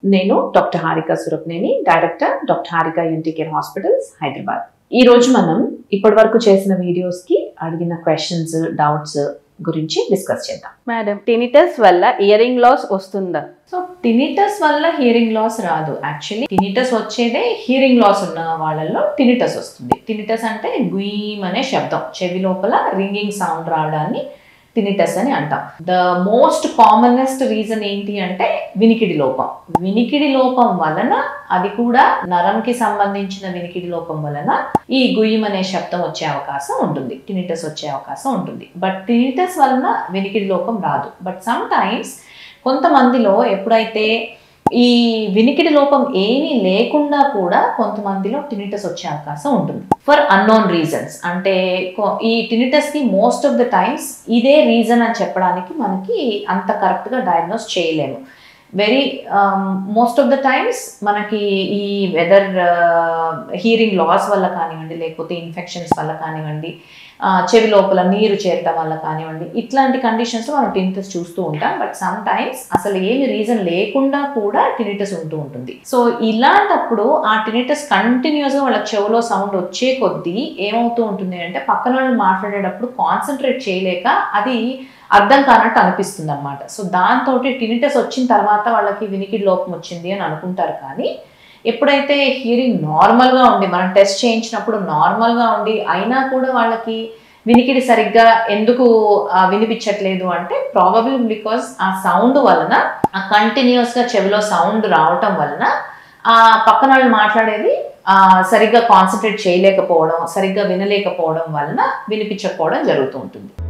నేను doctor Harika Surapaneni director doctor Harika ENT care hospitals Hyderabad ఈ రోజు మనం ఇప్పటి వరకు చేసిన వీడియోస్ కి అడిగిన క్వశ్చన్స్ డౌట్స్ గురించి డిస్కస్ చేద్దాం మేడం టినిటస్ వల్ల ఇయరింగ్ లాస్ వస్తుందా సో టినిటస్ వల్ల హియరింగ్ లాస్ రాదు యాక్చువల్లీ టినిటస్ వచ్చేదే హియరింగ్ లాస్ ఉన్న వాళ్ళల్లో టినిటస్ వస్తుంది టినిటస్ అంటే గుయీమ్ అనే శబ్దం చెవి లోపల రింగింగ్ సౌండ్ రావడాన్ని టినిటస్ అని అంటాం ద మోస్ట్ కామనెస్ట్ రీజన్ ఏంటి అంటే వినికిడి లోపం వినికిడి లోపం వలన అది కూడా నరంకి సంబంధించిన వినికిడి లోపం వలన ఈ గుయ్యం అనే శబ్దం వచ్చే అవకాశం ఉంటుంది టినిటస్ వచ్చే అవకాశం ఉంటుంది బట్ టినిటస్ వలన వినికిడి లోపం రాదు బట్ సమ్ టైమ్స్ కొంతమందిలో ఎప్పుడైతే ఈ వినికిడి లోపం ఏమీ లేకుండా కూడా కొంతమందిలో టినిటస్ వచ్చే అవకాశం ఉంటుంది ఫర్ అన్నోన్ రీజన్స్ అంటే కొ- ఈ టినిటస్ కి మోస్ట్ ఆఫ్ ద టైమ్స్ ఇదే రీజన్ అని చెప్పడానికి మనకి అంత కరెక్ట్ గా డయాగ్నోస్ చేయలేము very most of the times మనకి ఈ వెదర్ హీరింగ్ లాస్ వల్ల కానివ్వండి లేకపోతే ఇన్ఫెక్షన్స్ వల్ల కానివ్వండి ఆ, చెవి లోపల నీరు చేరటం వల్ల కానివ్వండి ఇట్లాంటి కండిషన్స్లో మనం టినిటస్ చూస్తూ ఉంటాం బట్ సమ్ టైమ్స్ అసలు ఏమి రీజన్ లేకుండా కూడా టినిటస్ ఉంటూ ఉంటుంది సో ఇలాంటప్పుడు ఆ టినిటస్ కంటిన్యూస్గా వాళ్ళ చెవిలో సౌండ్ వచ్చే కొద్దీ ఏమవుతూ ఉంటుంది అంటే పక్కన వాళ్ళు మాట్లాడేటప్పుడు కాన్సన్ట్రేట్ చేయలేక అది అర్థం కానట్టు అనిపిస్తుంది అనమాట సో దాంతో టినిటస్ వచ్చిన తర్వాత వాళ్ళకి వినికిడి లోపం వచ్చింది అని అనుకుంటారు కానీ ఎప్పుడైతే హియరింగ్ నార్మల్గా ఉండి మనం టెస్ట్ చేయించినప్పుడు నార్మల్గా ఉండి అయినా కూడా వాళ్ళకి వినికిడి సరిగ్గా ఎందుకు ఆ, వినిపించట్లేదు అంటే ప్రాబబ్లీ బికాస్ ఆ సౌండ్ వలన ఆ కంటిన్యూస్గా చెవిలో సౌండ్ రావటం వలన ఆ పక్కన వాళ్ళు మాట్లాడేది ఆ, సరిగ్గా కాన్సన్ట్రేట్ చేయలేకపోవడం సరిగ్గా వినలేకపోవడం వలన వినిపించకపోవడం జరుగుతూ ఉంటుంది